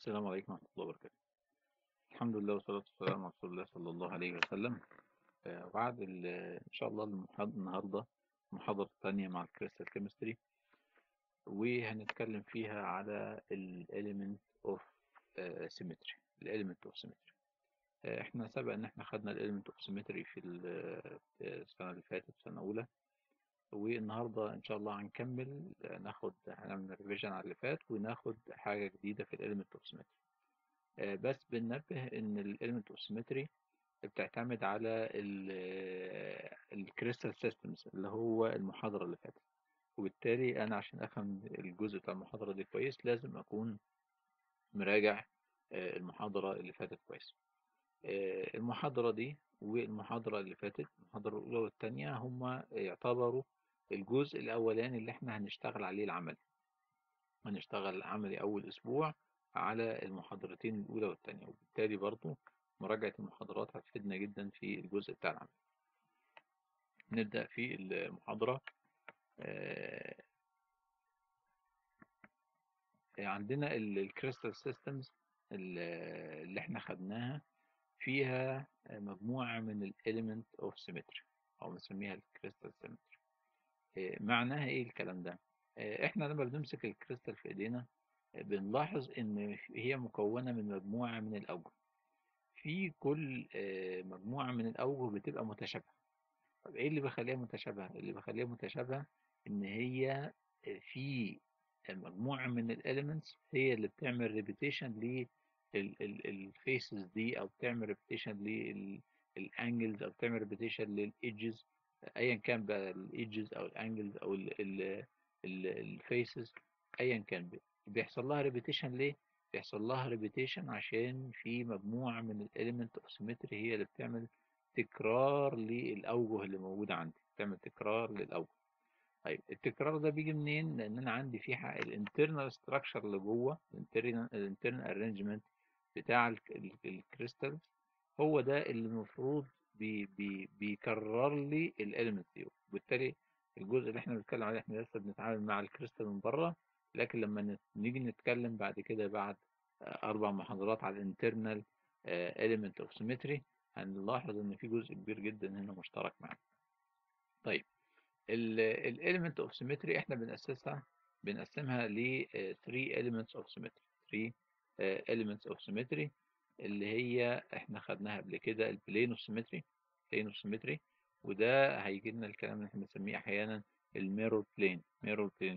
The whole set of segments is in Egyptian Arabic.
السلام عليكم ورحمة الله وبركاته الحمد لله والصلاة والسلام على رسول الله صلى الله عليه وسلم آه، وبعد ال- إن شاء الله المحاضرة النهاردة المحاضرة الثانية مع الكريستال كيمستري وهنتكلم فيها على ال element of آه، symmetry ال element of symmetry آه، احنا سبق ان احنا خدنا ال element of symmetry في ال- آه، السنة اللي فاتت سنة أولى والنهاردة إن شاء الله هنكمل آه، ناخد هنعمل ريفيجن على اللي فات وناخد حاجة جديدة في ال element of symmetry آه، بس بننبه ان الاليمنت اوف سيمتري بتعتمد على الكريستال سيستمز اللي هو المحاضرة اللي فاتت وبالتالي انا عشان افهم الجزء بتاع المحاضرة دي كويس لازم اكون مراجع آه، المحاضرة اللي فاتت كويس آه، المحاضرة دي والمحاضرة اللي فاتت المحاضرة الأولى والتانية هما يعتبروا الجزء الأولاني اللي احنا هنشتغل عليه العملي هنشتغل عملي أول أسبوع على المحاضرتين الأولى والتانية وبالتالي برضو مراجعة المحاضرات هتفيدنا جدا في الجزء بتاع العمل نبدأ في المحاضرة آه، عندنا الكريستال سيستمز اللي احنا خدناها فيها مجموعة من الاليمنت اوف سيمتري أو بنسميها الكريستال سيمتري معناها ايه الكلام ده آه، احنا لما بنمسك الكريستال في ايدينا آه، بنلاحظ ان هي مكونة من مجموعة من الأوجه في كل آه، مجموعة من الأوجه بتبقى متشابهة طب ايه اللي بيخليها متشابهة اللي بيخليها متشابهة ان هي آه، في مجموعة من الاليمنتس هي اللي بتعمل ريبيتيشن للفيسز دي او بتعمل ريبيتيشن للانجلز او بتعمل ريبيتيشن للايدجز ايا كان بقى الايدجز او الانجلز او الفيسز ايا كان بيحصل لها ريبيتيشن ليه بيحصل لها ريبيتيشن عشان في مجموعة من الاليمنت اوف سيمتري هي اللي بتعمل تكرار للاوجه اللي موجودة عندي بتعمل تكرار للاوجه طيب التكرار ده بيجي منين لان انا عندي في الانترنال ستراكشر اللي جوه الانترنال ارينجمنت بتاع الكريستال هو ده اللي المفروض بي بي بيكرر لي الاليمنت دي وبالتالي الجزء اللي احنا بنتكلم عليه احنا لسه بنتعامل مع الكريستال من بره لكن لما نت- نيجي نتكلم بعد كده بعد آه، اربع محاضرات على الانترنال element اوف سيمتري هنلاحظ ان في جزء كبير جدا هنا مشترك معانا طيب element اوف سيمتري احنا بنأسسها بنقسمها ل 3 elements اوف سيمتري 3 آه، elements اوف سيمتري اللي هي احنا خدناها قبل كده البلين اوف سيمتري بلين اوف سيمتري وده هيجي لنا الكلام اللي احنا بنسميه احيانا الميرور بلين ميرور بلين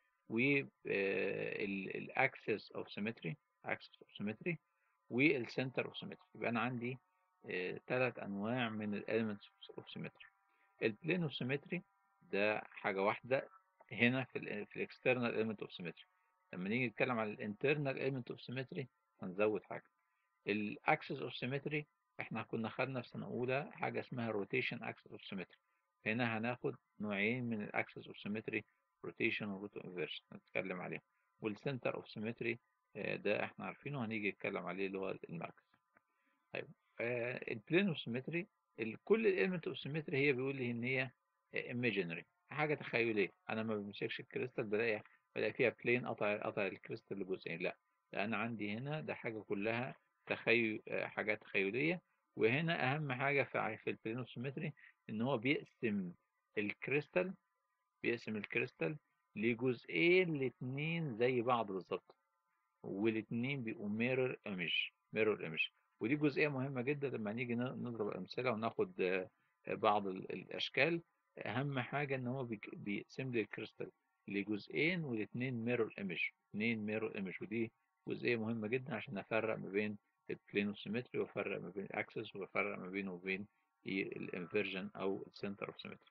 والاكسس اوف سيمتري اكسس اوف سيمتري والسنتر اوف سيمتري يبقى انا عندي ثلاث انواع من الاليمنتس اوف سيمتري البلين اوف سيمتري ده حاجه واحده هنا في ال في الاكسترنال element اوف سيمتري لما نيجي نتكلم على الانترنال element اوف سيمتري هنزود حاجه الاكسس اوف سيمتري احنا كنا خدنا في سنه اولى حاجه اسمها روتيشن اكسس اوف سيمتري هنا هناخد نوعين من الاكسس اوف سيمتري روتيشن وروت انفيرشن هنتكلم عليهم والسنتر اوف سيمتري ده احنا عارفينه هنيجي نتكلم عليه اللي هو المركز طيب البلين اوف سيمتري كل الاليمنت اوف سيمتري هي بيقول لي ان هي ايماجينري حاجه تخيليه انا ما بمسكش الكريستال بلاقي بلاقي فيها بلين قطع قطع الكريستال لجزئين لا ده انا عندي هنا ده حاجه كلها تخيل آه، حاجات تخيليه وهنا اهم حاجه في في البلين اوف سيمتري ان هو بيقسم الكريستال بيقسم الكريستال لجزئين الاتنين زي بعض بالظبط والاتنين بيبقوا ميرور ايمج ميرور ايمج ودي جزئيه مهمه جدا لما نيجي ن- نضرب امثله وناخد آه، آه، بعض ال- الاشكال اهم حاجه ان هو بيك- بيقسم لي الكريستال لجزئين والاتنين ميرور ايمج اتنين ميرور ايمج ودي جزئيه مهمه جدا عشان افرق ما بين البلين سيمتري وافرق ما بين الاكسس وافرق ما بينه وبين الانفيرجن او السنتر اوف سيمتري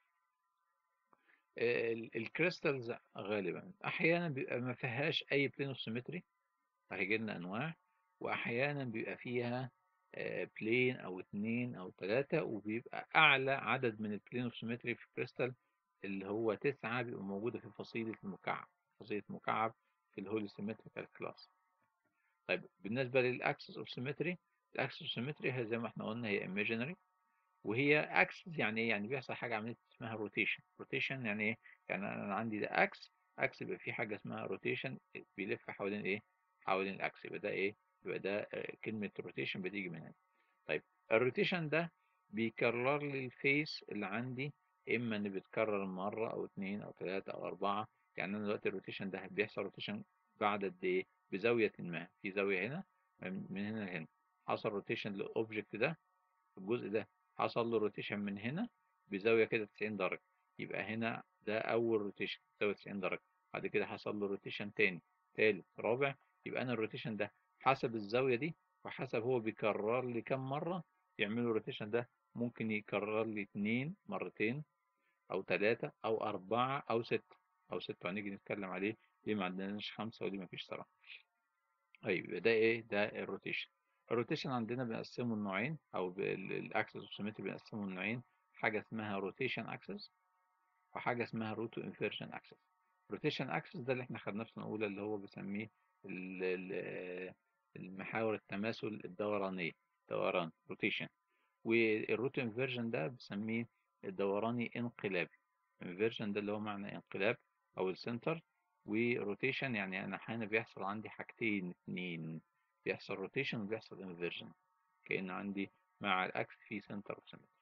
الكريستالز غالبا احيانا بيبقى ما فيهاش اي بلين اوف سيمتري هيجي لنا انواع واحيانا بيبقى فيها بلين او اتنين او تلاتة وبيبقى اعلى عدد من البلين اوف سيمتري في الكريستال اللي هو تسعة بيبقى موجودة في فصيلة المكعب فصيلة مكعب في الهولي سيمتريكال كلاس طيب بالنسبة للاكسس اوف سيمتري الاكسس اوف سيمتري هي زي ما احنا قلنا هي imaginary وهي اكسس يعني ايه يعني بيحصل حاجة عملية اسمها روتيشن روتيشن يعني ايه يعني انا عندي ده اكس اكس يبقى في حاجة اسمها روتيشن بيلف حوالين ايه حوالين الاكس يبقى ده ايه يبقى ده آه، كلمة روتيشن بتيجي من هنا طيب الروتيشن ده بيكرر لي الفيس اللي عندي اما ان بيتكرر مرة او اتنين او تلاتة او اربعة يعني انا دلوقتي الروتيشن ده بيحصل روتيشن بعد قد ايه بزاوية ما في زاوية هنا من من هنا لهنا حصل روتيشن للاوبجكت ده الجزء ده حصل له روتيشن من هنا بزاوية كده 90 درجة يبقى هنا ده أول روتيشن زاوية 90 درجة بعد كده حصل له روتيشن تاني تالت رابع يبقى أنا الروتيشن ده حسب الزاوية دي وحسب هو بيكرر لي كم مرة يعملوا الروتيشن ده ممكن يكرر لي اتنين مرتين أو تلاتة أو أربعة أو ستة أو ستة هنيجي نتكلم عليه ليه ما عندناش خمسة وليه ما فيش صراحة طيب يبقى ده إيه ده الروتيشن الروتيشن عندنا بنقسمه لنوعين أو الأكسس اوسيمتري بنقسمه لنوعين حاجة اسمها روتيشن أكسس وحاجة اسمها روتو انفيرجن أكسس روتيشن أكسس ده اللي احنا خدناه في السنة الأولى اللي هو بنسميه ال- ال- المحاور التماثل الدورانية دوران روتيشن والروتو انفيرجن ده بنسميه الدوراني انقلابي انفيرجن ده اللي هو معنى انقلاب أو السنتر وروتيشن يعني أنا أحيانا بيحصل عندي حاجتين اتنين بيحصل روتيشن وبيحصل انفيرجن كأن عندي مع الأكس في سنتر اوف سيمتري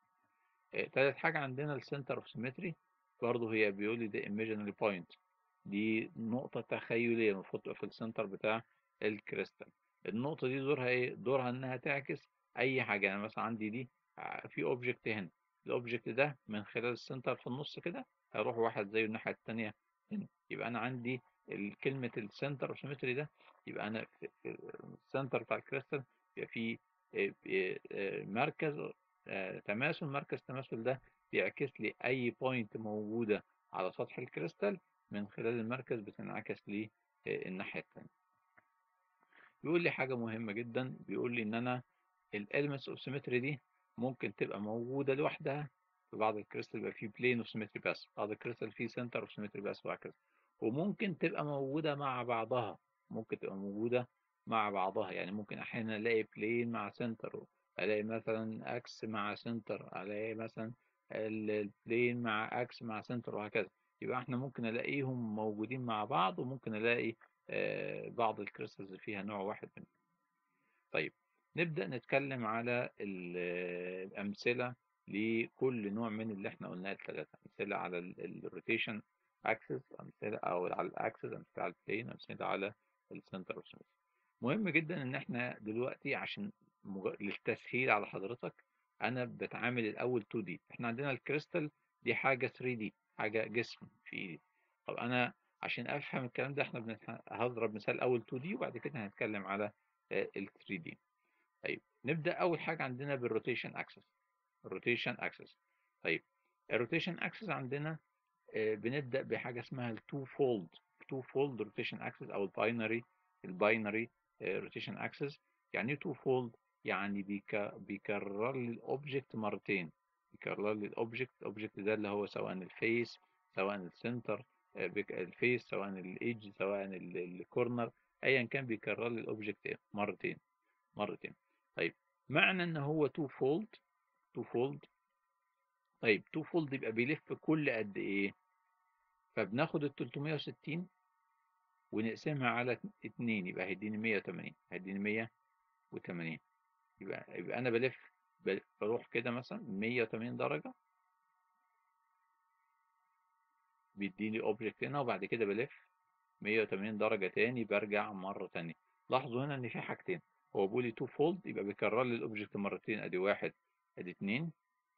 تالت حاجة عندنا السنتر اوف سيمتري برضه هي بيقول لي ده imaginary بوينت دي نقطة تخيلية المفروض تبقى في السنتر بتاع الكريستال النقطة دي دورها ايه؟ دورها انها تعكس اي حاجة يعني مثلا عندي دي ع- في اوبجكت هنا الاوبجكت ده من خلال السنتر في النص كده هيروح واحد زيه الناحية التانية هنا يبقى انا عندي ال- كلمة السنتر اوف سيمتري ده يبقى انا في في السنتر بتاع الكريستال يبقى في آه، آه، آه، مركز آه، تماثل مركز تماثل ده بيعكس لي اي بوينت موجودة على سطح الكريستال من خلال المركز بتنعكس لي آه، الناحية التانية بيقول لي حاجة مهمة جدا بيقول لي ان انا الاليمنتس اوف سيمتري دي ممكن تبقى موجودة لوحدها في بعض الكريستال يبقى فيه بلين اوف سيمتري بس بعض الكريستال فيه سنتر اوف سيمتري بس وهكذا وممكن تبقى موجودة مع بعضها ممكن تبقى موجودة مع بعضها يعني ممكن احيانا الاقي بلين مع سنتر الاقي مثلا اكس مع سنتر الاقي مثلا ال- البلين مع اكس مع سنتر وهكذا يبقى احنا ممكن الاقيهم موجودين مع بعض وممكن الاقي آه، بعض الكريستالز فيها نوع واحد منهم طيب نبدأ نتكلم على ال- الأمثلة لكل نوع من اللي احنا قلناه الثلاثة أمثلة على الروتيشن اكسس أمثلة أو على الأكسس أمثلة على البلين أمثلة على السنتر اوف مهم جدا إن احنا دلوقتي عشان مج- للتسهيل على حضرتك أنا بتعامل الأول 2D احنا عندنا الكريستال دي حاجة 3D حاجة جسم في إيدي طب أنا عشان أفهم الكلام ده احنا بنت- هضرب مثال أول 2D وبعد كده هنتكلم على ال 3D طيب نبدأ أول حاجة عندنا بالروتيشن أكسس الروتيشن أكسس طيب الروتيشن أكسس عندنا آه، بنبدأ بحاجة اسمها التو فولد تو فولد روتيشن أكسس أو الباينري الباينري روتيشن أكسس يعني ايه تو فولد يعني بيك بيكرر لي الأوبجكت مرتين بيكرر لي الأوبجكت الأوبجكت ده اللي هو سواء الفيس سواء السنتر آه، بيك- الفيس سواء الايدج سواء ال- الكورنر ايا كان بيكرر لي الاوبجكت مرتين مرتين طيب معنى ان هو تو فولد تو فولد طيب تو فولد يبقى بيلف كل قد ايه فبناخد ال 360 ونقسمها على 2 يبقى هيديني 180 هيديني 180 يبقى يبقى انا بلف ب- بروح كده مثلا 180 درجة بيديني اوبجكت هنا وبعد كده بلف 180 درجة تاني برجع مرة تانية لاحظوا هنا ان في حاجتين هو بيقول لي تو فولد يبقى بيكرر لي الاوبجكت مرتين ادي واحد ادي اتنين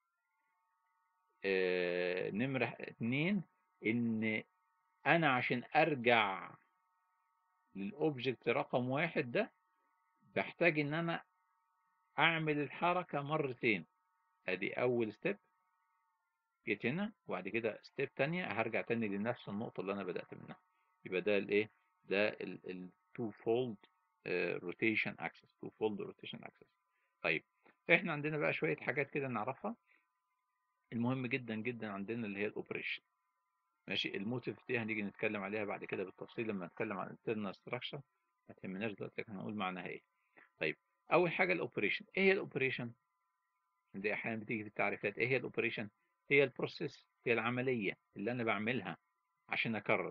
آه نمرة اتنين ان انا عشان ارجع للاوبجكت رقم واحد ده بحتاج ان انا اعمل الحركة مرتين ادي اول ستيب جيت هنا وبعد كده ستيب تانية هرجع تاني لنفس النقطة اللي انا بدأت منها يبقى ده الايه ده التو فولد روتيشن اكسس تو فولد روتيشن اكسس طيب احنا عندنا بقى شوية حاجات كده نعرفها المهم جدا جدا عندنا اللي هي الاوبريشن ماشي الموتيف دي هنيجي نتكلم عليها بعد كده بالتفصيل لما نتكلم عن internal structure ما تهمناش دلوقتي لكن هنقول معناها ايه طيب اول حاجه الاوبريشن ايه هي الاوبريشن دي احيانا بتيجي في التعريفات ايه هي الاوبريشن هي البروسيس هي العمليه اللي انا بعملها عشان اكرر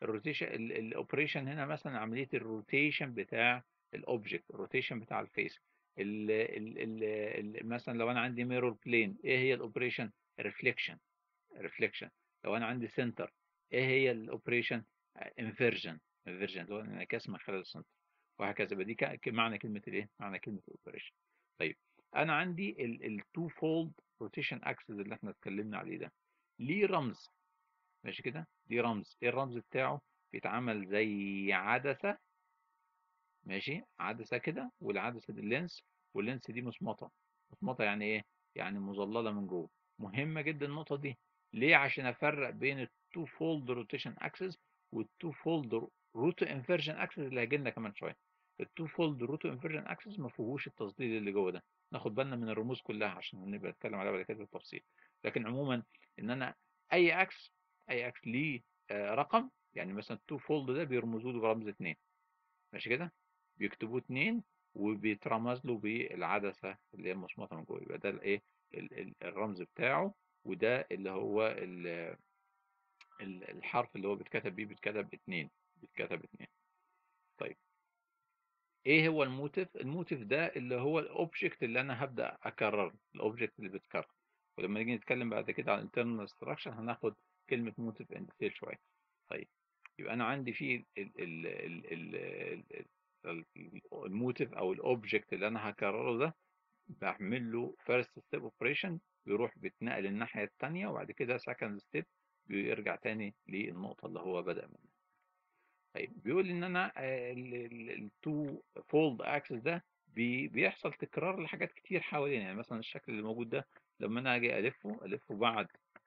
الروتيشن الاوبريشن هنا مثلا عمليه الروتيشن بتاع الاوبجكت الروتيشن بتاع الفيس ال ال ال مثلا لو انا عندي ميرور بلين ايه هي الاوبريشن ريفليكشن ريفليكشن لو انا عندي سنتر ايه هي الاوبريشن انفيرجن انفيرجن اللي هو انعكاس من خلال السنتر وهكذا يبقى دي معنى كلمه الايه معنى كلمه اوبريشن طيب انا عندي التو فولد روتيشن اكسس اللي احنا اتكلمنا عليه ده ليه رمز ماشي كده ليه رمز ايه الرمز بتاعه بيتعمل زي عدسه ماشي عدسه كده والعدسه دي اللينس واللينس دي مصمطه مصمطه يعني ايه يعني مظلله من جوه مهمه جدا النقطه دي ليه عشان افرق بين التو فولد روتيشن اكسس والتو فولد روتو انفيرجن اكسس اللي هيجي لنا كمان شويه التو فولد روتو انفيرجن اكسس ما فيهوش التصدير اللي جوه ده ناخد بالنا من الرموز كلها عشان نبقى نتكلم عليها بعد كده بالتفصيل لكن عموما ان انا اي اكس اي اكس ليه رقم يعني مثلا التو فولد ده بيرمزوا له برمز 2 ماشي كده بيكتبوه 2 وبيترمز له بالعدسه اللي هي مصمطه من جوه يبقى ده الايه الرمز بتاعه وده اللي هو الحرف اللي هو بيتكتب بيه بيتكتب 2 بيتكتب 2 طيب ايه هو الموتيف الموتيف ده اللي هو الاوبجكت اللي انا هبدا اكرر الاوبجكت اللي بيتكرر ولما نيجي نتكلم بعد كده عن internal structure هناخد كلمه موتيف ان ديتيل شويه طيب يبقى انا عندي فيه الموتيف او الاوبجكت اللي انا هكرره ده بعمل له فيرست ستيب اوبريشن بيروح بيتنقل الناحيه الثانيه وبعد كده سكند ستيب بيرجع تاني للنقطه اللي هو بدا منها طيب بيقول ان انا التو فولد اكسس ده بي بيحصل تكرار لحاجات كتير حوالينا يعني مثلا الشكل اللي موجود ده لما انا اجي الفه الفه بعد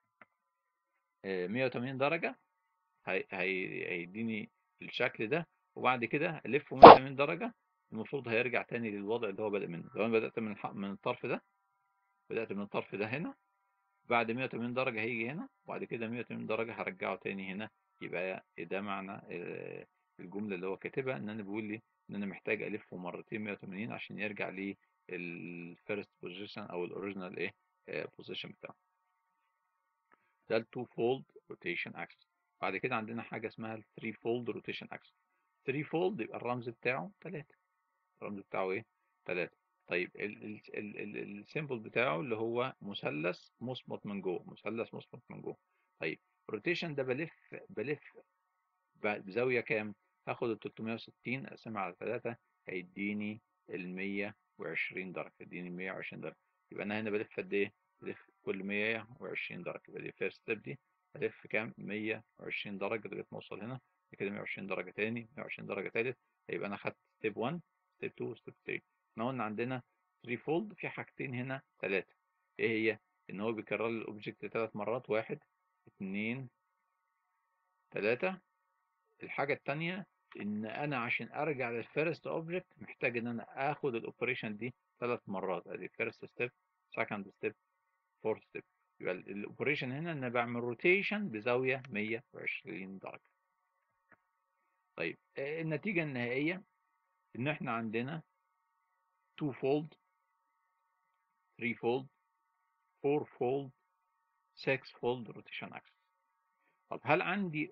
180 درجه هيديني الشكل ده وبعد كده الفه 180 درجه المفروض هيرجع تاني للوضع اللي هو بدأ منه لو انا بدأت من من الطرف ده بدأت من الطرف ده هنا بعد 180 درجة هيجي هنا وبعد كده 180 درجة هرجعه تاني هنا يبقى ده معنى الجملة اللي هو كاتبها ان انا بيقول لي ان انا محتاج الفه مرتين 180 عشان يرجع لي الفيرست بوزيشن او الاوريجينال ايه بوزيشن بتاعه ده التو فولد روتيشن اكسس بعد كده عندنا حاجة اسمها الثري فولد روتيشن اكسس 3 فولد يبقى الرمز بتاعه 3 الرمز بتاعه ايه 3 طيب السيمبل بتاعه اللي هو مثلث مصمت من جوه مثلث مصمت من جوه طيب الروتيشن ده بلف بلف بزاويه كام هاخد ال 360 اقسمها على 3 هيديني ال 120 درجه يديني 120 درجه يبقى انا هنا بلف قد ايه بلف كل 120 درجه يبقى دي فيرست ستيب دي بلف كام 120 درجه لغايه ما اوصل هنا كده 120 درجه تاني 120 درجه تالت يبقى انا خدت ستيب 1 ستيب 2 ستيب 3 احنا قلنا عندنا 3 فولد في حاجتين هنا ثلاثه ايه هي ان هو بيكرر لي الاوبجكت ثلاث مرات واحد اثنين ثلاثة الحاجة الثانية ان انا عشان ارجع للفيرست اوبجكت محتاج ان انا اخد الاوبريشن دي ثلاث مرات ادي فيرست ستيب سكند ستيب فورث ستيب يبقى الاوبريشن هنا ان انا بعمل روتيشن بزاوية 120 درجة طيب النتيجة النهائية ان احنا عندنا 2 fold 3 fold 4 fold 6 fold rotation axis طب هل عندي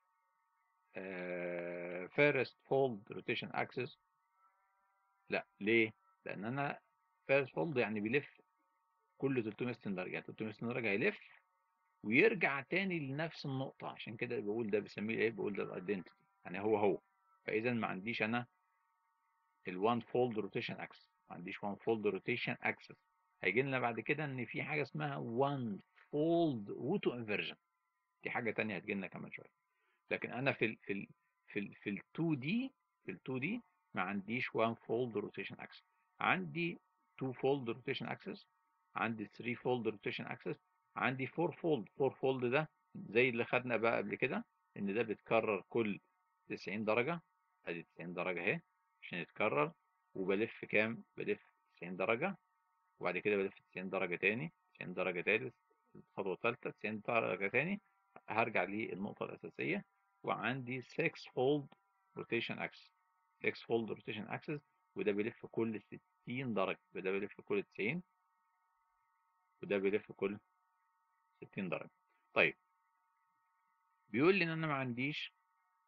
uh, first fold rotation axis لا ليه لان انا first fold يعني بيلف كل 360 درجه يعني 360 درجه هيلف ويرجع تاني لنفس النقطه عشان كده بقول ده بسميه ايه بقول ده الايدنتيتي يعني هو هو فاذا ما عنديش انا الوان فولد روتيشن اكسس ما عنديش وان فولد روتيشن اكسس هيجي لنا بعد كده ان في حاجه اسمها وان فولد روتو انفرجن دي حاجه تانية هتجي لنا كمان شويه لكن انا في ال في ال في ال في ال 2 دي في ال 2 دي ما عنديش وان فولد روتيشن اكسس عندي 2 فولد روتيشن اكسس عندي 3 فولد روتيشن اكسس عندي 4 فولد 4 فولد ده زي اللي خدنا بقى قبل كده ان ده بيتكرر كل 90 درجه ادي 90 درجه اهي عشان يتكرر وبلف كام بلف 90 درجة وبعد كده بلف 90 درجة تاني 90 درجة تالت الخطوة الثالثة 90 درجة تاني هرجع للنقطة الأساسية وعندي 6 fold rotation axis 6 fold rotation axis وده بيلف كل 60 درجة وده بيلف كل 90 وده بيلف كل 60 درجة طيب بيقول لي ان انا ما عنديش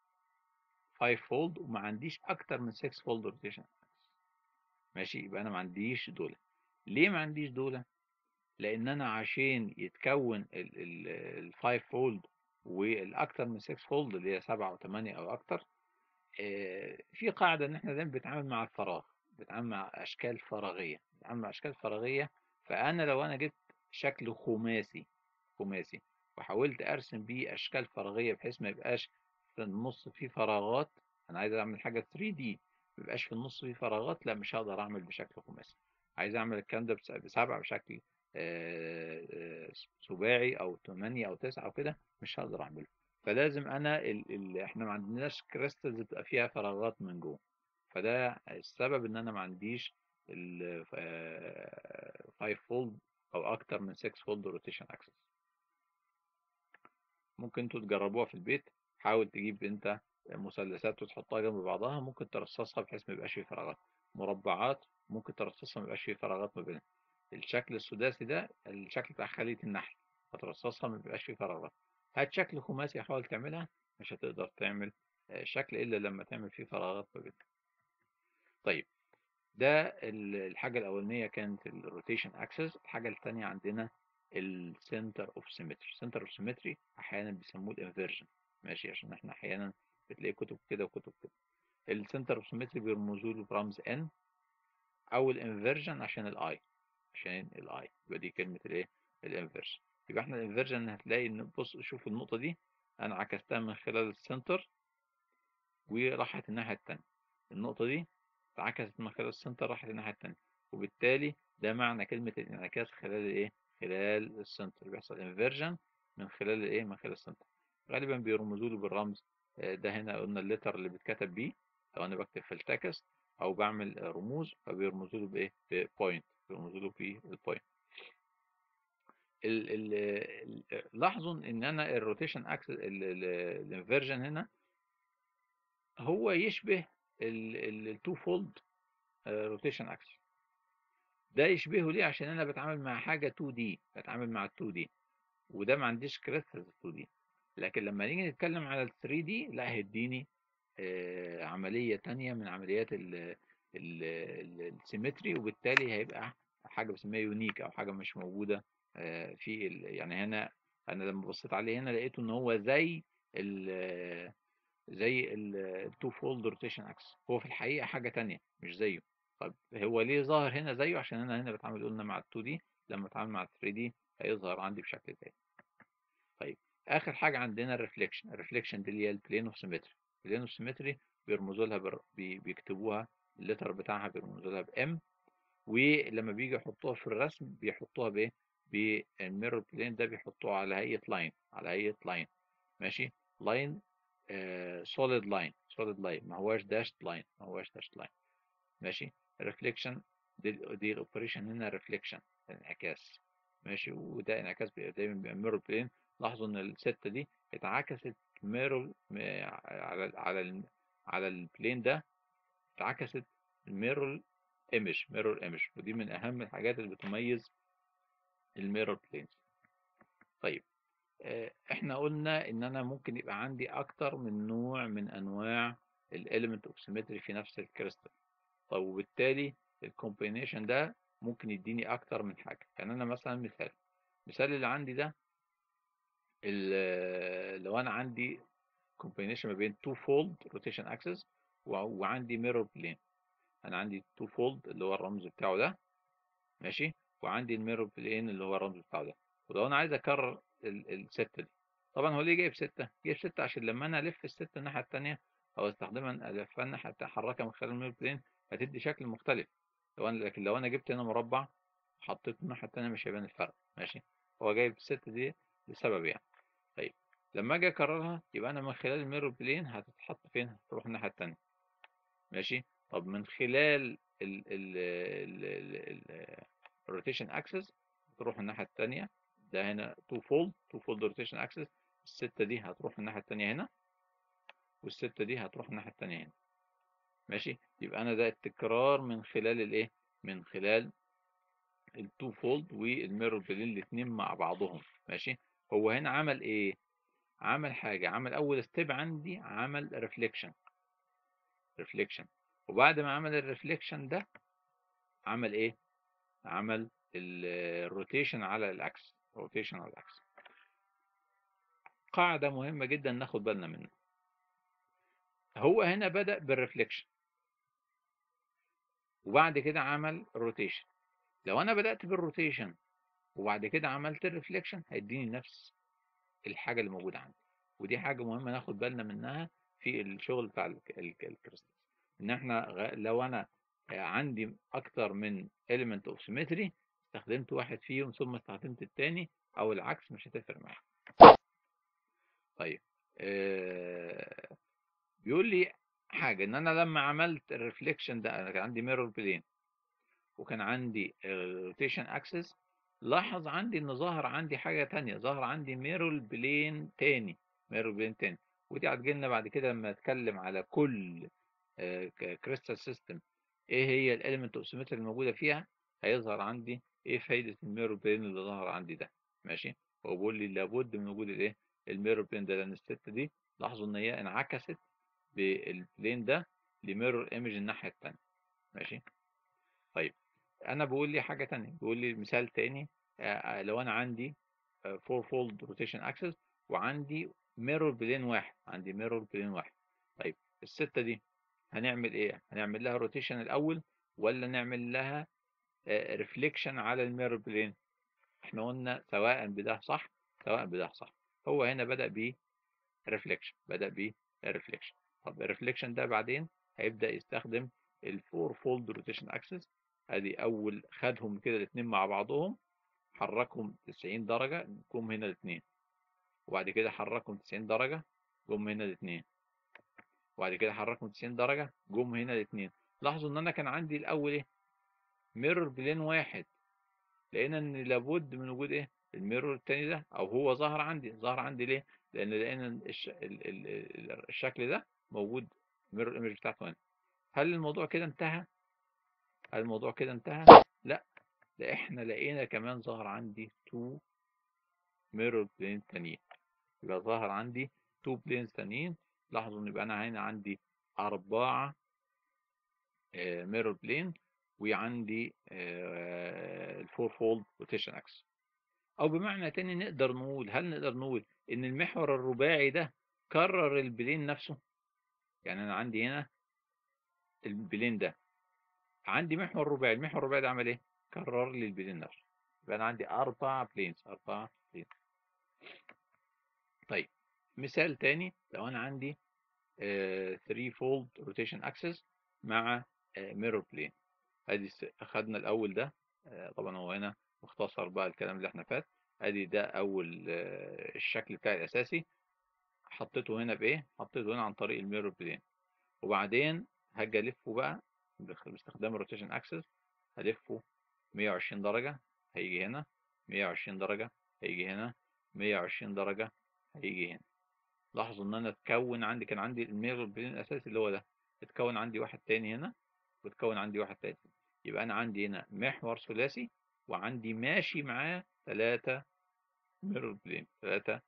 5 فولد وما عنديش اكتر من 6 فولد روتيشن ماشي يبقى انا ما عنديش دول ليه ما عنديش دول لان انا عشان يتكون ال 5 فولد والاكتر من 6 فولد اللي هي 7 و8 او اكتر آه، في قاعده ان احنا دايما بنتعامل مع الفراغ بنتعامل مع اشكال فراغيه بنتعامل مع اشكال فراغيه فانا لو انا جبت شكل خماسي خماسي وحاولت ارسم بيه اشكال فراغيه بحيث ما يبقاش في النص فيه فراغات انا عايز اعمل حاجه 3 دي ما يبقاش في النص فيه فراغات لا مش هقدر اعمل بشكل خماسي عايز اعمل الكلام ده بسبعة بشكل آه، آه، سباعي او ثمانية او تسعة او كده مش هقدر اعمله فلازم انا ال ال احنا ما عندناش كريستالز بتبقى فيها فراغات من جوه فده السبب ان انا ما عنديش ال 5 فولد او اكتر من 6 فولد روتيشن اكسس ممكن انتوا تجربوها في البيت حاول تجيب انت مثلثات وتحطها جنب بعضها ممكن ترصصها بحيث ما يبقاش فيه فراغات مربعات ممكن ترصصها ما يبقاش فيه فراغات ما بينها الشكل السداسي ده الشكل بتاع خلية النحل هترصصها ما بيبقاش فيه فراغات هات شكل خماسي حاول تعملها مش هتقدر تعمل شكل إلا لما تعمل فيه فراغات ما بينها طيب ده الحاجة الأولانية كانت الروتيشن اكسس الحاجة الثانية عندنا السنتر اوف سيمتري سنتر اوف سيمتري أحيانا بيسموه الانفيرجن ماشي عشان احنا أحيانا بتلاقي كتب كده وكتب كده السنتر اوف سيمتري بيرمزوا له برمز ان او الانفيرجن عشان الاي عشان الاي يبقى دي كلمة الايه الانفيرجن يبقى احنا الانفيرجن هتلاقي ان بص شوف النقطة دي انا عكستها من خلال السنتر وراحت الناحية التانية النقطة دي اتعكست من خلال السنتر راحت الناحية التانية وبالتالي ده معنى كلمة الانعكاس خلال الايه خلال السنتر بيحصل انفيرجن من خلال الايه من خلال السنتر غالبا بيرمزوا له بالرمز آه، ده هنا قلنا اللتر اللي بيتكتب بيه لو انا بكتب في التكست او بعمل رموز فبيرمزوا له بايه بوينت بيرمزوا له بالبوينت لاحظوا ان انا الروتيشن اكسس الانفيرجن هنا هو يشبه التو فولد روتيشن اكسس ده يشبهه ليه عشان انا بتعامل مع حاجه 2 دي بتعامل مع 2 دي وده ما عنديش كريستالز 2 دي لكن لما نيجي نتكلم على ال 3 دي لا هيديني آه، عمليه تانية من عمليات السيمتري وبالتالي هيبقى حاجه بسميها يونيك او حاجه مش موجوده آه، في يعني هنا انا لما بصيت عليه هنا لقيته ان هو زي ال زي التو فولد روتيشن اكس هو في الحقيقه حاجه تانية مش زيه طب هو ليه ظاهر هنا زيه عشان انا هنا بتعامل قلنا مع ال 2 دي لما اتعامل مع ال 3 دي هيظهر عندي بشكل تاني طيب اخر حاجه عندنا الريفليكشن الريفليكشن دي اللي هي البلين اوف سيمتري البلين اوف سيمتري بيرمزوا لها بر... بي... بيكتبوها اللتر بتاعها بيرمزوا لها بام ولما بيجي يحطوها في الرسم بيحطوها بايه بالميرور بلين ده بيحطوه على هيئه لاين على هيئه لاين ماشي لاين سوليد لاين سوليد لاين ما هواش داشت لاين ما هواش داشت لاين ماشي ريفليكشن دي, دي الاوبريشن هنا ريفليكشن انعكاس ماشي وده انعكاس دايما بيبقى ميرور بلين لاحظوا ان الستة دي اتعكست ميرور على على على البلين ده اتعكست الميرور ايمج ميرور ايمج ودي من اهم الحاجات اللي بتميز الميرور بلينز طيب آه، احنا قلنا ان انا ممكن يبقى عندي اكتر من نوع من انواع الاليمنت اوف سيمتري في نفس الكريستال طيب وبالتالي الكومبينيشن ده ممكن يديني اكتر من حاجه يعني انا مثلا مثال المثال اللي عندي ده لو انا عندي كومبينيشن ما بين تو فولد روتيشن اكسس وعندي ميرور بلين انا عندي تو فولد اللي هو الرمز بتاعه ده ماشي وعندي الميرور بلين اللي هو الرمز بتاعه ده ولو انا عايز اكرر الستة دي طبعا هو ليه جايب ستة جايب ستة عشان لما انا الف الستة الناحية التانية او استخدمها الفها الناحية احركها من خلال الميرور بلين هتدي شكل مختلف لو انا لكن لو انا جبت هنا مربع حطيته الناحية التانية مش هيبان الفرق ماشي هو جايب الستة دي لسبب يعني طيب لما اجي اكررها يبقى انا من خلال الميرور بلين هتتحط فين هتروح الناحية التانية ماشي طب من خلال ال ال الروتيشن اكسس تروح الناحية التانية ده هنا تو فولد تو فولد روتيشن اكسس الستة دي هتروح الناحية التانية هنا والستة دي هتروح الناحية التانية هنا ماشي يبقى انا ده التكرار من خلال الايه من خلال التو فولد والميرور بلين الاثنين مع بعضهم ماشي هو هنا عمل ايه عمل حاجة عمل اول ستيب عندي عمل ريفليكشن ريفليكشن وبعد ما عمل الريفليكشن ده عمل ايه عمل الروتيشن على الاكس روتيشن على الاكس قاعدة مهمة جدا ناخد بالنا منها هو هنا بدأ بالريفليكشن وبعد كده عمل روتيشن لو انا بدأت بالروتيشن وبعد كده عملت الريفليكشن هيديني نفس الحاجة اللي موجودة عندي ودي حاجة مهمة ناخد بالنا منها في الشغل بتاع الكريستالز ان احنا لو انا عندي اكتر من element of symmetry استخدمت واحد فيهم ثم استخدمت التاني او العكس مش هتفرق معايا طيب آه بيقول لي حاجة ان انا لما عملت الريفليكشن ده انا كان عندي ميرور بلين وكان عندي روتيشن اكسس لاحظ عندي ان ظهر عندي حاجة تانية ظهر عندي ميرور بلين تاني ميرور بلين تاني ودي هتجيلنا بعد كده لما اتكلم على كل كريستال سيستم ايه هي الاليمنت اوف سيمتري الموجوده فيها هيظهر عندي ايه فايده الميرور بلين اللي ظهر عندي ده ماشي هو بيقول لي لابد من وجود الايه الميرور بلين ده لان الست دي لاحظوا ان هي انعكست بالبلين ده لميرور ايمج الناحيه الثانيه ماشي طيب انا بقول لي حاجه ثانيه بيقول لي مثال ثاني لو انا عندي فور فولد روتيشن اكسس وعندي ميرور بلين واحد عندي ميرور بلين واحد طيب الستة دي هنعمل ايه هنعمل لها روتيشن الاول ولا نعمل لها ريفليكشن على الميرور بلين احنا قلنا سواء بده صح سواء بده صح هو هنا بدأ ب ريفليكشن بدأ ب ريفليكشن طب الريفليكشن ده بعدين هيبدأ يستخدم الفور فولد روتيشن اكسس ادي اول خدهم كده الاثنين مع بعضهم حركهم 90 درجة جم هنا الاثنين وبعد كده حركهم 90 درجة جم هنا الاثنين وبعد كده حركهم 90 درجة جم هنا الاثنين لاحظوا ان انا كان عندي الاول ايه ميرور بلين واحد لقينا ان لابد من وجود ايه الميرور التاني ده او هو ظهر عندي ظهر عندي ليه لان لقينا الش... ال... ال... الشكل ده موجود ميرور ايمج بتاعته هنا هل الموضوع كده انتهى هل الموضوع كده انتهى لا ده احنا لقينا كمان ظهر عندي تو ميرور بلين تانيين يبقى ظهر عندي تو بلينز تانيين لاحظوا ان يبقى انا هنا عندي أربعة ميرور بلين وعندي الفور فولد روتيشن اكس او بمعنى تاني نقدر نقول هل نقدر نقول ان المحور الرباعي ده كرر البلين نفسه يعني انا عندي هنا البلين ده عندي محور رباعي المحور الرباعي ده عمل ايه كرر لي البلين نفسه يبقى انا عندي اربع بلينز اربع بلينز طيب مثال تاني لو انا عندي 3 فولد روتيشن اكسس مع ميرور بلين ادي اخدنا الاول ده طبعا هو هنا مختصر بقى الكلام اللي احنا فات ادي ده اول الشكل بتاعي الاساسي حطيته هنا بايه حطيته هنا عن طريق الميرور بلين وبعدين هاجي الفه بقى باستخدام الروتيشن اكسس هلفه 120 درجة هيجي هنا 120 درجة هيجي هنا 120 درجة هيجي هنا لاحظوا ان انا اتكون عندي كان عندي الميرور بلين الاساسي اللي هو ده اتكون عندي واحد تاني هنا واتكون عندي واحد تاني يبقى انا عندي هنا محور ثلاثي وعندي ماشي معاه ثلاثة ميرور بلين ثلاثة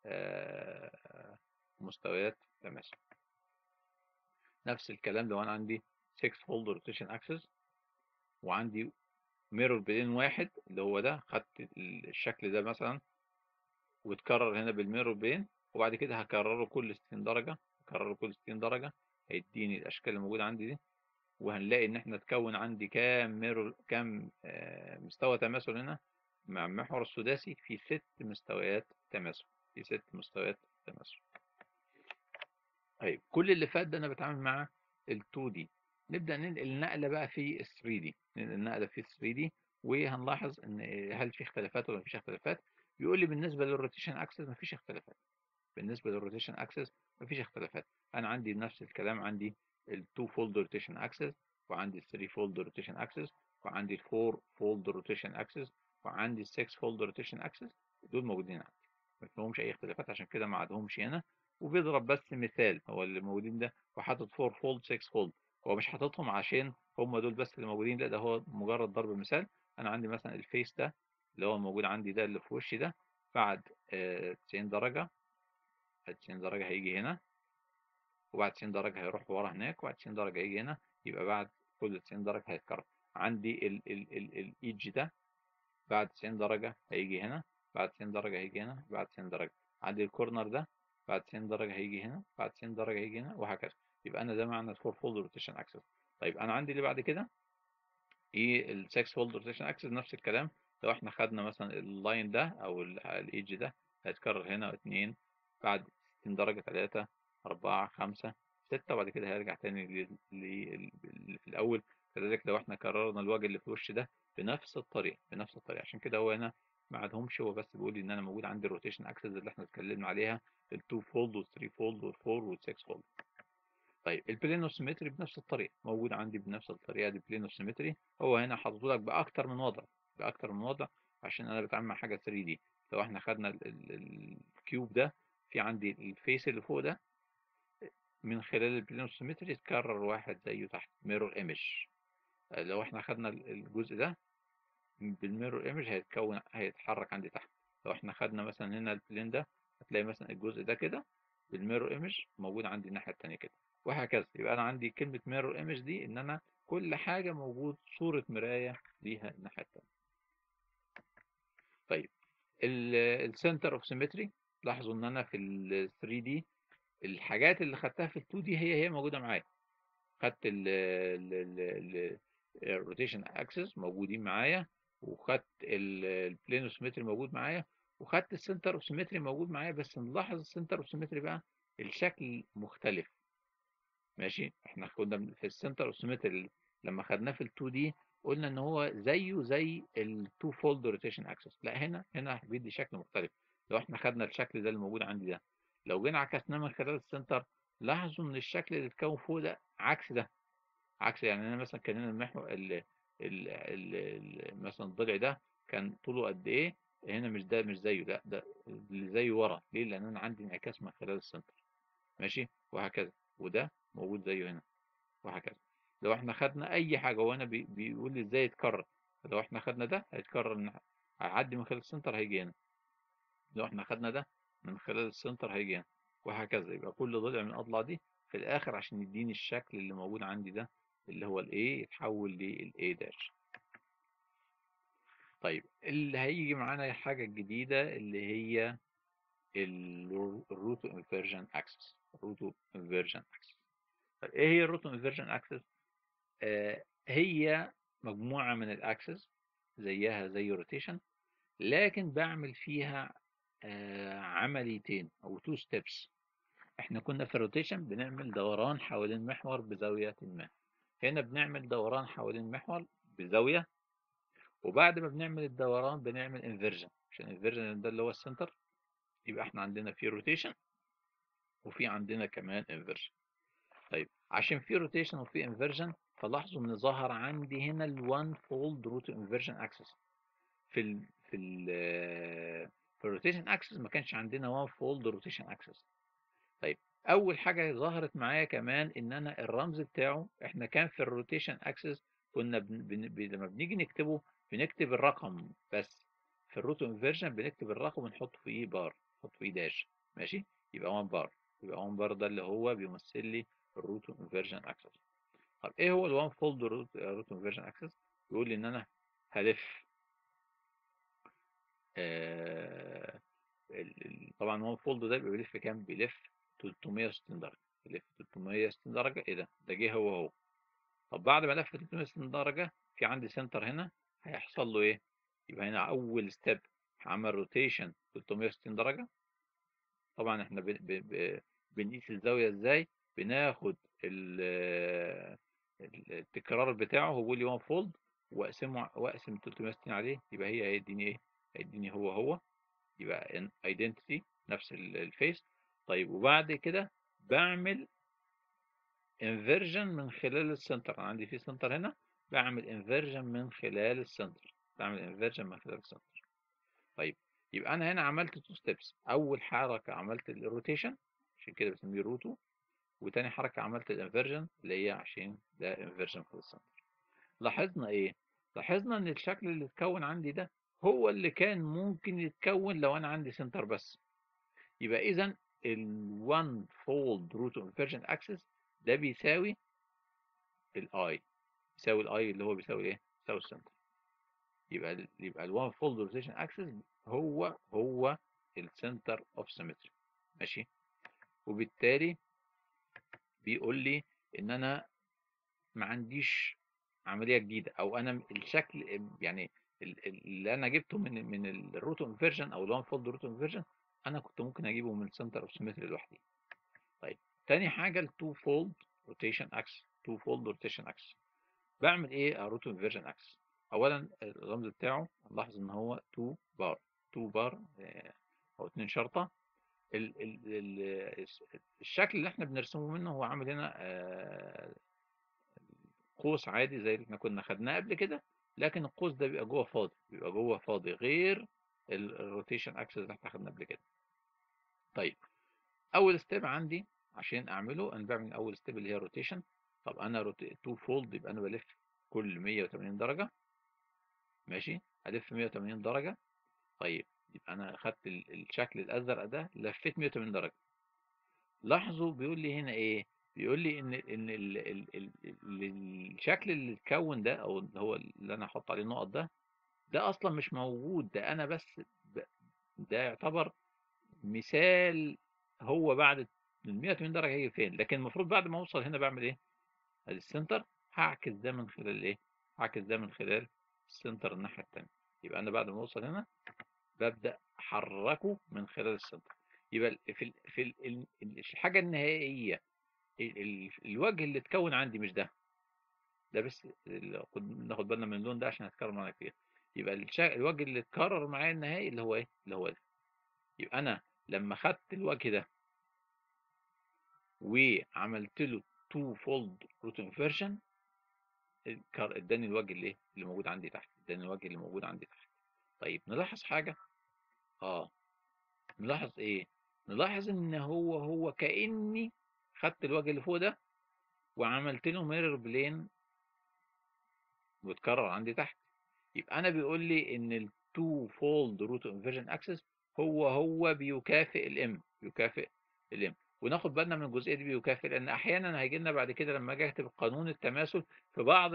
مستويات تماثل نفس الكلام لو انا عندي 6 فولد روتيشن اكسس وعندي ميرور بلين واحد اللي هو ده خدت الشكل ده مثلا واتكرر هنا بالميرور بلين وبعد كده هكرره كل 60 درجة هكرره كل 60 درجة هيديني الاشكال اللي موجودة عندي دي وهنلاقي ان احنا اتكون عندي كام ميرور كام مستوى تماثل هنا مع المحور السداسي في ست مستويات تماثل في ست مستويات تماثل طيب كل اللي فات ده انا بتعامل مع ال 2 دي نبدا ننقل النقله بقى في ال 3 دي ننقل النقله في ال 3 دي وهنلاحظ ان هل في اختلافات ولا مفيش اختلافات بيقول لي بالنسبه للروتيشن اكسس مفيش اختلافات بالنسبه للروتيشن اكسس مفيش اختلافات انا عندي نفس الكلام عندي ال 2 فولد روتيشن اكسس وعندي ال 3 فولد روتيشن اكسس وعندي ال 4 فولد روتيشن اكسس وعندي ال 6 فولد روتيشن اكسس دول موجودين عندي ما فيهمش اي اختلافات عشان كده ما عندهمش هنا وبيضرب بس مثال هو اللي موجودين ده وحاطط 4 فولد 6 فولد هو مش حاططهم عشان هم دول بس اللي موجودين لا ده هو مجرد ضرب مثال انا عندي مثلا الفيس ده اللي هو موجود عندي ده اللي في وشي ده بعد 90 درجة 90 درجة هيجي هنا وبعد 90 درجة هيروح ورا هناك وبعد 90 درجة يجي هنا يبقى بعد كل 90 درجة هيتكرر عندي ال ال ال الايدج ده بعد 90 درجة هيجي هنا بعد 90 درجة هيجي هنا بعد 90 درجة عندي الكورنر ده بعد 90 درجة هيجي هنا بعد 90 درجة هيجي هنا وهكذا يبقى أنا ده معنى الفور فولد روتيشن أكسس طيب أنا عندي اللي بعد كده ايه السكس فولد روتيشن أكسس نفس الكلام لو احنا خدنا مثلا اللاين ده أو الايدج ده هيتكرر هنا اتنين بعد 60 درجة تلاتة أربعة خمسة ستة وبعد كده هيرجع تاني في الأول كذلك لو احنا كررنا الوجه اللي في الوش ده بنفس الطريقة بنفس الطريقة عشان كده هو هنا ما عندهمش هو بس بيقول لي ان انا موجود عندي الروتيشن اكسس اللي احنا اتكلمنا عليها ال2 فولد وال3 فولد وال4 وال6 فولد طيب البلينوسيمتري بنفس الطريقة موجود عندي بنفس الطريقة دي بلينوسيمتري هو هنا حاطط لك بأكتر من وضع بأكتر من وضع عشان انا بتعامل مع حاجة 3 دي لو احنا خدنا الكيوب ده في عندي الفيس اللي فوق ده من خلال البلينوسيمتري اتكرر واحد زيه تحت ميرور ايمج لو احنا خدنا الجزء ده بالميرور ايمج هيتكون هيتحرك عندي تحت لو احنا خدنا مثلا هنا البلين ده هتلاقي مثلا الجزء ده كده بالميرور ايمج موجود عندي الناحيه الثانيه كده وهكذا يبقى انا عندي كلمه ميرور ايمج دي ان انا كل حاجه موجود صوره مرايه ليها الناحيه الثانيه طيب السنتر اوف سيمتري لاحظوا ان انا في ال 3 دي الحاجات اللي خدتها في ال 2 دي هي هي موجوده معايا خدت الروتيشن اكسس موجودين معايا وخدت البلين اوسيمتري موجود معايا وخدت السنتر اوسيمتري موجود معايا بس نلاحظ السنتر اوسيمتري بقى الشكل مختلف ماشي احنا كنا في السنتر اوسيمتري لما خدناه في ال2 دي قلنا ان هو زيه زي ال2 فولد روتيشن اكسس لا هنا هنا بيدي شكل مختلف لو احنا خدنا الشكل ده اللي موجود عندي ده لو جينا عكسناه من خلال السنتر لاحظوا ان الشكل اللي اتكون فوق ده عكس ده عكس يعني انا مثلا كان هنا المحور ال ال ال مثلا الضلع ده كان طوله قد ايه هنا مش ده مش زيه لا ده اللي زيه ورا ليه لان انا عندي انعكاس من خلال السنتر ماشي وهكذا وده موجود زيه هنا وهكذا لو احنا خدنا اي حاجه هو هنا بي بيقول لي ازاي يتكرر لو احنا خدنا ده هيتكرر هيعدي من خلال السنتر هيجي هنا لو احنا خدنا ده من خلال السنتر هيجي هنا وهكذا يبقى كل ضلع من الاضلاع دي في الاخر عشان يديني الشكل اللي موجود عندي ده اللي هو الاي يتحول للاي داش طيب اللي هيجي معانا حاجة جديدة اللي هي الروتو انفيرجن اكسس الروتو انفيرجن اكسس طيب ايه هي الروتو انفيرجن اكسس آه هي مجموعة من الاكسس زيها زي روتيشن لكن بعمل فيها آه عمليتين او تو ستيبس احنا كنا في الروتيشن بنعمل دوران حوالين محور بزاوية ما هنا بنعمل دوران حوالين المحور بزاوية وبعد ما بنعمل الدوران بنعمل انفيرجن عشان انفيرجن ده اللي هو السنتر يبقى احنا عندنا في روتيشن وفي عندنا كمان انفيرجن طيب عشان في روتيشن وفي انفيرجن فلاحظوا ان ظهر عندي هنا الوان فولد روت انفيرجن اكسس في ال في ال في الروتيشن اكسس ما كانش عندنا وان فولد روتيشن اكسس طيب اول حاجه ظهرت معايا كمان ان انا الرمز بتاعه احنا كان في الروتيشن اكسس كنا بن بن لما بنيجي نكتبه بنكتب الرقم بس في الروتو انفيرجن بنكتب الرقم ونحط فيه بار نحط فيه داش ماشي يبقى 1 بار يبقى 1 بار ده اللي هو بيمثل لي الروتو انفيرجن اكسس طب ايه هو الوان فولد روتو انفيرجن اكسس بيقول لي ان انا هلف آه طبعا 1 فولد ده بيلف كام بيلف 360 درجة يلف 360 درجة ايه ده ده جه هو هو طب بعد ما لف 360 درجة في عندي سنتر هنا هيحصل له ايه يبقى هنا اول ستيب عمل روتيشن 360 درجة طبعا احنا بنقيس الزاوية ازاي بناخد التكرار بتاعه هو بيقول لي 1 فولد واقسمه واقسم 360 عليه يبقى هي هيديني ايه هيديني هو هو يبقى ايدنتيتي نفس الفيس طيب وبعد كده بعمل انفيرجن من خلال السنتر انا عندي في سنتر هنا بعمل انفيرجن من خلال السنتر بعمل انفيرجن من خلال السنتر طيب يبقى انا هنا عملت تو ستيبس اول حركه عملت الروتيشن عشان كده بسميه روتو وتاني حركه عملت الانفيرجن اللي هي عشان ده انفيرجن في السنتر لاحظنا ايه لاحظنا ان الشكل اللي اتكون عندي ده هو اللي كان ممكن يتكون لو انا عندي سنتر بس يبقى اذا ال one fold root inversion axis ده بيساوي الاي بيساوي الاي اللي هو بيساوي ايه؟ بيساوي السنتر يبقى ال يبقى ال one fold rotation axis هو هو السنتر اوف سيمتري ماشي وبالتالي بيقول لي ان انا ما عنديش عمليه جديده او انا الشكل يعني اللي انا جبته من من الروت انفيرجن او الوان فولد روت انفيرجن انا كنت ممكن اجيبه من السنتر اوف سيمتري لوحدي طيب تاني حاجه التو فولد روتيشن اكس تو فولد روتيشن اكس بعمل ايه روت انفيرجن اكس اولا الرمز بتاعه نلاحظ ان هو 2 بار 2 بار او اتنين شرطه ال ال ال الشكل اللي احنا بنرسمه منه هو عامل هنا قوس عادي زي اللي احنا كنا خدناه قبل كده لكن القوس ده بيبقى جوه فاضي بيبقى جوه فاضي غير الروتيشن اكسس اللي احنا خدناه قبل كده طيب اول ستيب عندي عشان اعمله انا بعمل اول ستيب اللي هي روتيشن طب انا تو فولد يبقى انا بلف كل 180 درجه ماشي هلف 180 درجه طيب يبقى انا خدت الشكل الازرق ده لفيت 180 درجه لاحظوا بيقول لي هنا ايه بيقول لي ان ان ال ال ال ال الشكل اللي اتكون ده او اللي هو اللي انا هحط عليه النقط ده ده اصلا مش موجود ده انا بس ده يعتبر مثال هو بعد ال 180 درجه هيجي فين لكن المفروض بعد ما اوصل هنا بعمل ايه ادي السنتر هعكس ده من خلال ايه هعكس ده من خلال السنتر الناحيه الثانيه يبقى انا بعد ما اوصل هنا ببدا احركه من خلال السنتر يبقى في ال في ال الحاجه النهائيه الوجه اللي اتكون عندي مش ده ده بس ناخد بالنا من اللون ده عشان هتكرر معانا كتير يبقى الوجه اللي اتكرر معايا النهائي اللي هو ايه اللي هو ده يبقى انا لما خدت الوجه ده وعملت له تو فولد روت انفيرجن اداني الوجه اللي اللي موجود عندي تحت اداني الوجه اللي موجود عندي تحت طيب نلاحظ حاجه اه نلاحظ ايه نلاحظ ان هو هو كاني خدت الوجه اللي فوق ده وعملت له ميرور بلين واتكرر عندي تحت يبقى انا بيقول لي ان التو فولد روت انفيرجن اكسس هو هو بيكافئ الام بيكافئ الام وناخد بالنا من الجزئيه دي بيكافئ لان احيانا هيجي لنا بعد كده لما اجي اكتب قانون التماثل في بعض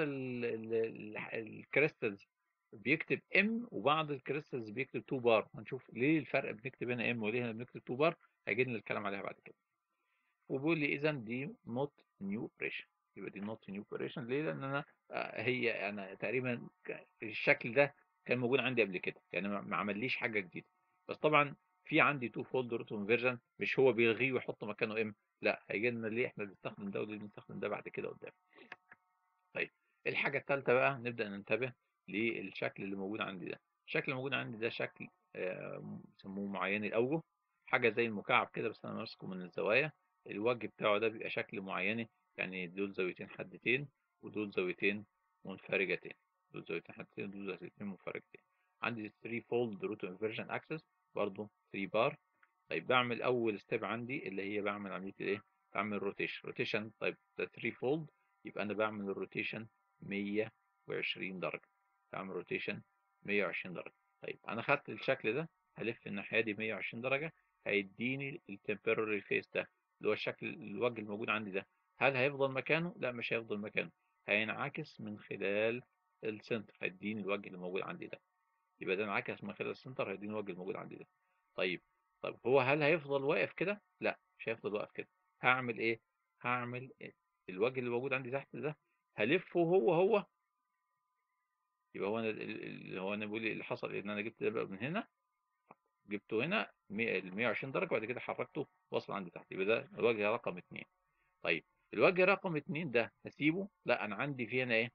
الكريستالز بيكتب ام وبعض الكريستالز بيكتب 2 بار هنشوف ليه الفرق بنكتب هنا ام وليه هنا بنكتب 2 بار هيجي لنا الكلام عليها بعد كده وبيقول لي اذا دي نوت نيو اوبريشن يبقى دي نوت نيو اوبريشن ليه لان انا هي انا تقريبا الشكل ده كان موجود عندي قبل كده يعني ما عمليش حاجه جديده بس طبعا في عندي تو فولد روت انفيرجن مش هو بيلغيه ويحط مكانه ام لا هيجي لنا ليه احنا بنستخدم ده وليه بنستخدم ده بعد كده قدام طيب الحاجه الثالثه بقى نبدا ننتبه للشكل اللي موجود عندي ده الشكل اللي موجود عندي ده شكل بيسموه معين الاوجه حاجه زي المكعب كده بس انا ماسكه من الزوايا الوجه بتاعه ده بيبقى شكل معينه يعني دول زاويتين حدتين ودول زاويتين منفرجتين دول زاويتين حدتين ودول زاويتين منفرجتين عندي 3 فولد روت انفيرجن اكسس برضو 3 بار طيب بعمل اول ستيب عندي اللي هي بعمل عمليه الايه بعمل روتيشن روتيشن طيب ده 3 فولد يبقى انا بعمل الروتيشن 120 درجه بعمل روتيشن 120 درجه طيب انا خدت الشكل ده هلف الناحيه دي 120 درجه هيديني التمبرري فيس ده اللي هو الشكل الوجه الموجود عندي ده هل هيفضل مكانه لا مش هيفضل مكانه هينعكس من خلال السنتر هيديني الوجه اللي موجود عندي ده يبقى ده انعكس من خلال السنتر هيديني الوجه الموجود عندي ده طيب طب هو هل هيفضل واقف كده لا مش هيفضل واقف كده هعمل ايه هعمل إيه؟ الوجه اللي موجود عندي تحت ده هلفه هو هو يبقى هو انا اللي هو انا بقول اللي حصل ان انا جبت ده بقى من هنا جبته هنا ال 120 درجه وبعد كده حركته وصل عندي تحت يبقى ده الوجه رقم 2 طيب الوجه رقم 2 ده هسيبه لا انا عندي فيه هنا ايه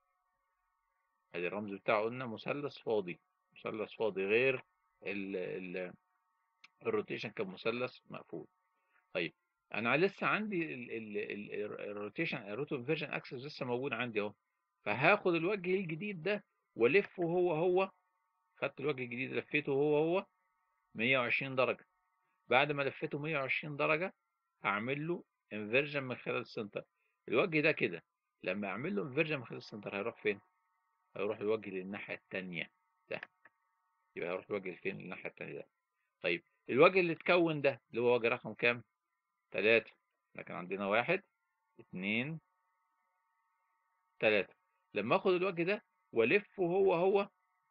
ادي الرمز بتاعه قلنا مثلث فاضي مثلث فاضي غير ال ال الروتيشن كان مثلث مقفول طيب انا لسه عندي الروتيشن الروت انفيرجن اكسس لسه موجود عندي اهو فهاخد الوجه الجديد ده والفه هو هو خدت الوجه الجديد لفيته هو هو 120 درجة بعد ما لفيته 120 درجة هعمل له انفيرجن من خلال السنتر الوجه ده كده لما اعمل له انفيرجن من خلال السنتر هيروح فين هيروح الوجه للناحية التانية ده يبقى هيروح الوجه لفين للناحية التانية ده طيب الوجه اللي اتكون ده اللي هو وجه رقم كام تلاتة لكن عندنا واحد اتنين تلاتة لما اخد الوجه ده والفه هو هو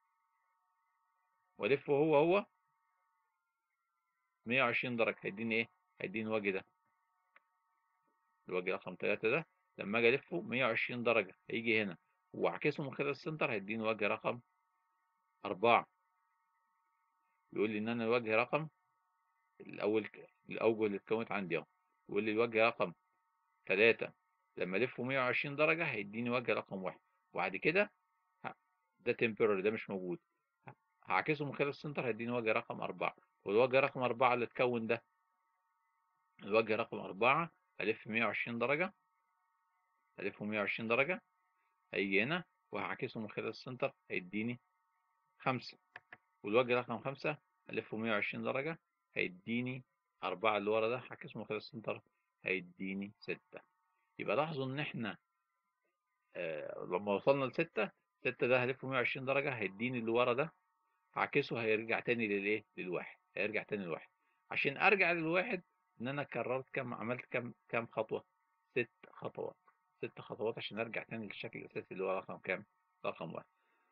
والفه هو هو 120 درجة هيديني ايه هيديني الوجه ده الوجه رقم 3 ده لما اجي الفه 120 درجة هيجي هنا واعكسه من خلال السنتر هيديني وجه رقم 4 يقول لي ان انا الوجه رقم الاول الاوجه اللي اتكونت عندي اهو يقول لي الوجه رقم 3 لما الفه 120 درجة هيديني وجه رقم 1 وبعد كده ده تمبرري ده مش موجود هعكسه من خلال السنتر هيديني وجه رقم 4 والوجه رقم 4 اللي اتكون ده الوجه رقم 4 هلف 120 درجة هلفه 120 درجة هيجي هنا وهعكسه من خلال السنتر هيديني 5 والوجه رقم 5 هلفه 120 درجة هيديني 4 اللي ورا ده هعكسه من خلال السنتر هيديني 6 يبقى لاحظوا ان احنا آه لما وصلنا ل 6 6 ده هلفه 120 درجة هيديني اللي ورا ده هعكسه هيرجع تاني للايه للواحد هيرجع تاني للواحد عشان ارجع للواحد ان انا كررت كم عملت كم كم خطوه ست خطوات ست خطوات عشان ارجع تاني للشكل الاساسي اللي هو رقم كام رقم واحد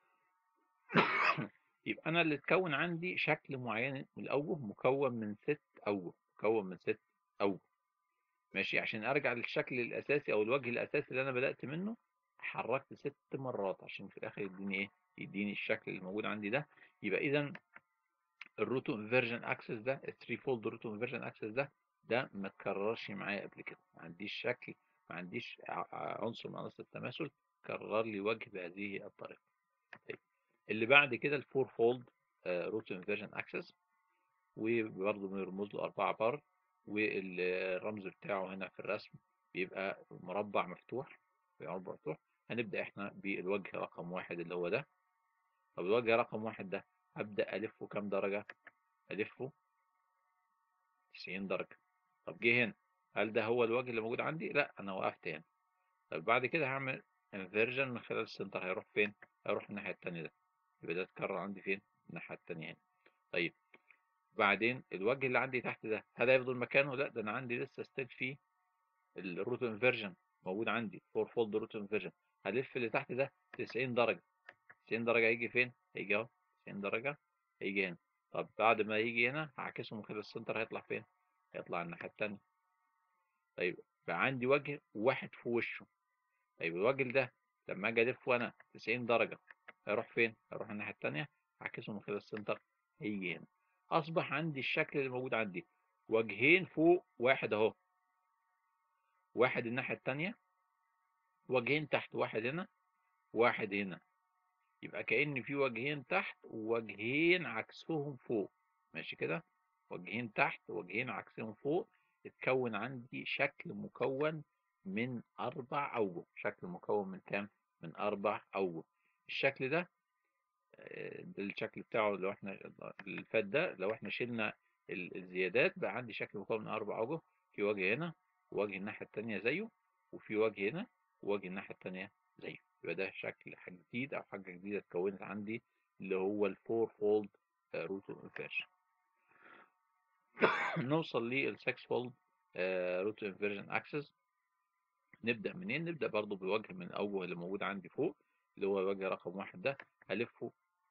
يبقى انا اللي اتكون عندي شكل معين من الاوجه مكون من ست اوجه مكون من ست اوجه ماشي عشان ارجع للشكل الاساسي او الوجه الاساسي اللي انا بدات منه حركت ست مرات عشان في الاخر يديني ايه يديني الشكل اللي موجود عندي ده يبقى اذا الروتو انفيرجن اكسس ده الثري فولد روتو انفيرجن اكسس ده ده ما اتكررش معايا قبل كده ما عنديش شكل ما عنديش عنصر من عناصر التماثل كرر لي وجه بهذه الطريقه طيب اللي بعد كده الفور فولد روتو انفيرجن اكسس وبرضه بنرمز له أربعة بار والرمز بتاعه هنا في الرسم بيبقى مربع مفتوح مربع مفتوح هنبدأ احنا بالوجه رقم واحد اللي هو ده طب الوجه رقم واحد ده هبدأ ألفه كام درجة ألفه 90 درجة طب جه هنا هل ده هو الوجه اللي موجود عندي لا أنا وقفت هنا طب بعد كده هعمل انفيرجن من خلال السنتر هيروح فين هيروح الناحية التانية ده يبقى ده اتكرر عندي فين الناحية التانية هنا طيب بعدين الوجه اللي عندي تحت ده هل هيفضل مكانه لا ده أنا عندي لسه ستيل فيه الروت انفيرجن موجود عندي فور فولد روت انفيرجن هلف اللي تحت ده 90 درجة 90 درجة هيجي فين هيجي اهو 90 درجة هيجي هنا طب بعد ما يجي هنا هعكسه من خلال السنتر هيطلع فين هيطلع الناحية التانية طيب بقى عندي وجه واحد في وشه طيب الوجه ده لما اجي الفه انا 90 درجة هيروح فين هيروح الناحية التانية هعكسه من خلال السنتر هيجي هنا اصبح عندي الشكل اللي موجود عندي وجهين فوق واحد اهو واحد الناحية التانية وجهين تحت واحد هنا واحد هنا يبقى كأن في وجهين تحت ووجهين عكسهم فوق ماشي كده وجهين تحت ووجهين عكسهم فوق اتكون عندي شكل مكون من أربع أوجه شكل مكون من كام؟ من أربع أوجه الشكل ده ده الشكل بتاعه لو احنا اللي فات ده لو احنا شلنا الزيادات بقى عندي شكل مكون من أربع أوجه في وجه هنا ووجه الناحية التانية زيه وفي وجه هنا ووجه الناحية التانية زيه يبقى ده شكل حاجة جديد أو حاجة جديدة اتكونت عندي اللي هو الفور فولد روت انفيرجن نوصل للسكس فولد روت انفيرجن اكسس نبدأ منين؟ نبدأ برضو بوجه من الأوجه اللي موجود عندي فوق اللي هو الوجه رقم واحد ده هلفه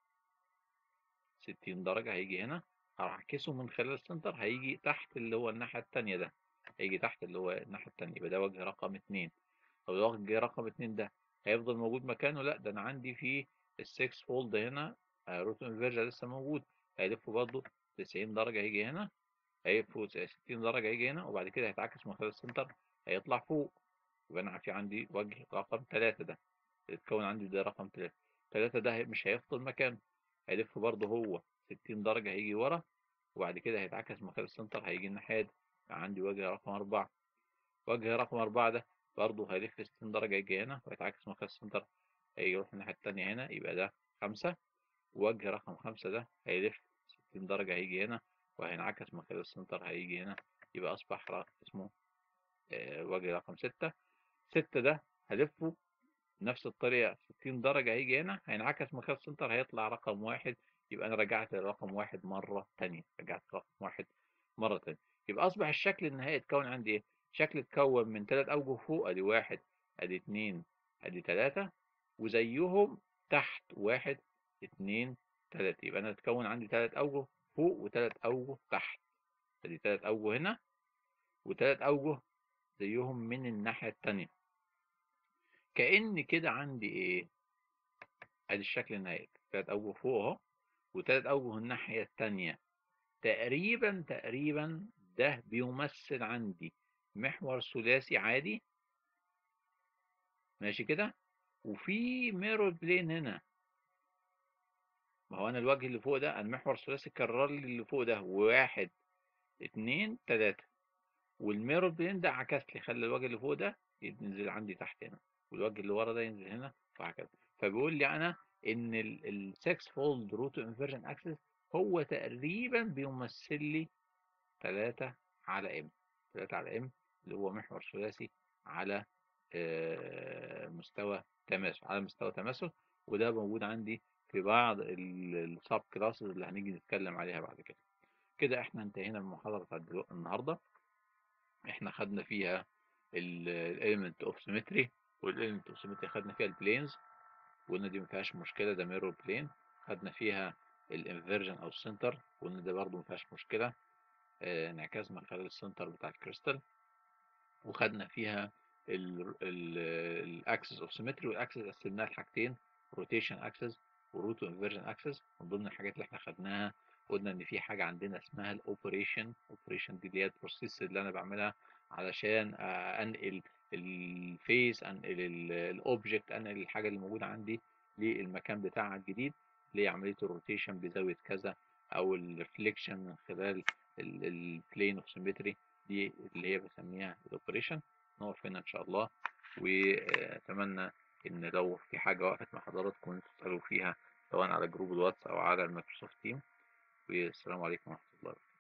60 درجة هيجي هنا هعكسه من خلال السنتر هيجي تحت اللي هو الناحية التانية ده هيجي تحت اللي هو الناحية التانية يبقى ده وجه رقم اتنين طب الوجه رقم اتنين ده هيفضل موجود مكانه لا ده انا عندي فيه السكس فولد هنا روت انفيرجن لسه موجود هيلفه برضه 90 درجة هيجي هنا هيلفه 60 درجة هيجي هنا وبعد كده هيتعكس من خلال السنتر هيطلع فوق يبقى انا في عندي وجه رقم ثلاثة ده اتكون عندي ده رقم ثلاثة ثلاثة ده مش هيفضل مكانه هيلف برضه هو 60 درجة هيجي ورا وبعد كده هيتعكس من خلال السنتر هيجي الناحية دي عندي وجه رقم أربعة وجه رقم أربعة ده برضه هيلف 60 درجة يجي هنا ويتعكس من خلال السنتر هيروح الناحية التانية هنا يبقى ده خمسة وجه رقم خمسة ده هيلف 60 درجة هيجي هنا وهينعكس من خلال السنتر هيجي هنا يبقى أصبح اسمه آه وجه رقم ستة ستة ده هلفه نفس الطريقة 60 درجة هيجي هنا هينعكس من خلال السنتر هيطلع رقم واحد يبقى انا رجعت لرقم واحد مره ثانيه رجعت رقم واحد مره ثانيه يبقى اصبح الشكل النهائي اتكون عندي ايه شكل اتكون من ثلاث اوجه فوق ادي واحد ادي اتنين ادي ثلاثة وزيهم تحت واحد اتنين تلاتة يبقى انا اتكون عندي ثلاث اوجه فوق وثلاث اوجه تحت ادي ثلاث اوجه هنا وثلاث اوجه زيهم من الناحية التانية كأن كده عندي ايه ادي الشكل النهائي ثلاث اوجه فوق اهو وثلاث اوجه الناحية التانية تقريبا تقريبا ده بيمثل عندي محور ثلاثي عادي ماشي كده وفي ميرور بلين هنا ما هو انا الوجه اللي فوق ده المحور الثلاثي كرر لي اللي فوق ده واحد اتنين تلاتة والميرور بلين ده عكس لي خلى الوجه اللي فوق ده ينزل عندي تحت هنا والوجه اللي ورا ده ينزل هنا وهكذا فبيقول لي انا ان ال 6 فولد روت انفرجن اكسس هو تقريبا بيمثل لي 3 على ام 3 على ام اللي هو محور ثلاثي على مستوى تماثل على مستوى تماثل وده موجود عندي في بعض السب كلاسز اللي هنيجي نتكلم عليها بعد كده كده احنا انتهينا من المحاضرة بتاعت النهاردة احنا خدنا فيها الاليمنت اوف سيمتري والاليمنت اوف سيمتري خدنا فيها البلينز وقلنا دي ما فيهاش مشكلة ده ميرور بلين خدنا فيها الانفيرجن او السنتر وقلنا ده برضه ما فيهاش مشكلة انعكاس من خلال السنتر بتاع الكريستال وخدنا فيها الاكسس اوف سيمتري والاكسس قسمناها لحاجتين روتيشن اكسس وروت انفيرجن اكسس من ضمن الحاجات اللي احنا خدناها قلنا ان في حاجه عندنا اسمها الاوبريشن اوبريشن دي اللي هي البروسيس اللي انا بعملها علشان انقل الفيس انقل الاوبجكت انقل الحاجه اللي موجوده عندي للمكان بتاعها الجديد اللي هي عمليه الروتيشن بزاويه كذا او الريفليكشن من خلال البلين اوف سيمتري دي اللي هي بسميها الاوبريشن نقف هنا ان شاء الله واتمنى ان لو في حاجه وقفت مع حضراتكم تسالوا فيها سواء على جروب الواتس او على المايكروسوفت تيم والسلام عليكم ورحمه الله وبركاته